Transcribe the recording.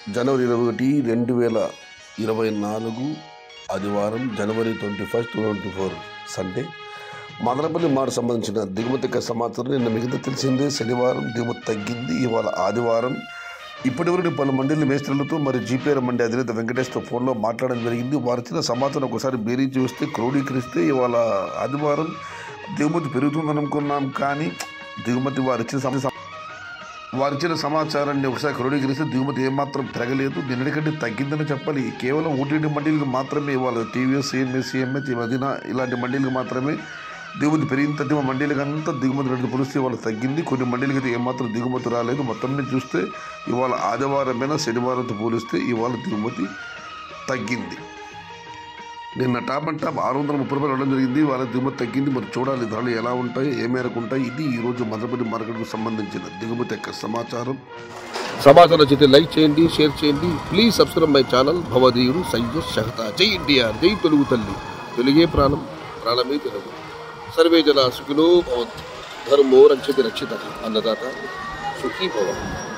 జనవరి ఇరవై ఒకటి రెండు వేల ఇరవై నాలుగు ఆదివారం జనవరి twenty first twenty four Sunday Madanapalle మాట సంబంధించిన దిగుమతి యొక్క సమాచారం నిన్న మిగతా తెలిసిందే శనివారం దిగుమతి తగ్గింది ఇవాళ ఆదివారం ఇప్పటి వరకు పలు మండలి మేస్త్రులతో మరి జీపీఆర్ మండి అధినేత వెంకటేష్తో ఫోన్లో మాట్లాడడం జరిగింది వారు ఇచ్చిన సమాచారం ఒకసారి బేరీ చూస్తే క్రోడీకరిస్తే ఇవాళ ఆదివారం దిగుమతి పెరుగుతుందని అనుకున్నాం కానీ దిగుమతి వారు ఇచ్చిన సమ- వారు ఇచ్చిన సమాచారాన్ని ఒకసారి క్రోడీకరిస్తే దిగుమతి ఏమాత్రం పెరగలేదు నిన్నటికంటే తగ్గిందని చెప్పాలి కేవలం ఓటీటీ మండీలకు మాత్రమే ఇవాళ టీవీఎస్ సిఎంఎస్ సిఎంఎస్ మదీన ఇలాంటి మండీలకు మాత్రమే దిగుమతి పెరిగిన తగ్గిన మండీలకు అంతా దిగుమతి రెండు పులిస్తే ఇవాళ తగ్గింది కొన్ని మండీలకి అయితే ఏమాత్రం దిగుమతి రాలేదు మొత్తం మీద చూస్తే ఇవాళ ఆదివారమైనా శనివారంతో పోలిస్తే ఇవాళ దిగుమతి తగ్గింది నిన్న టాప్ అండ్ టాప్ ఆరు వందల ముప్పై రూపాయలు ఇవ్వడం జరిగింది వాళ్ళ దిగుమతి తగ్గింది మరి చూడాలి ధరలు ఎలా ఉంటాయి ఏ మేరకు ఉంటాయి ఇది ఈ రోజు మదనపల్లి మార్కెట్కు సంబంధించిన దిగుమతి యొక్క సమాచారం సమాచారం నచ్చితే లైక్ చేయండి షేర్ చేయండి ప్లీజ్ సబ్స్క్రైబ్ మై ఛానల్ భవదీయుడు సయ్యద్ షహతా జై ఇండియా జై తెలుగు తల్లి తెలుగే ప్రాణం ప్రాణమే తెలుగు సర్వే జన సుఖినో భవంతు ధర్మో రక్షతి రక్షిత అన్నదాత సుఖీ భవ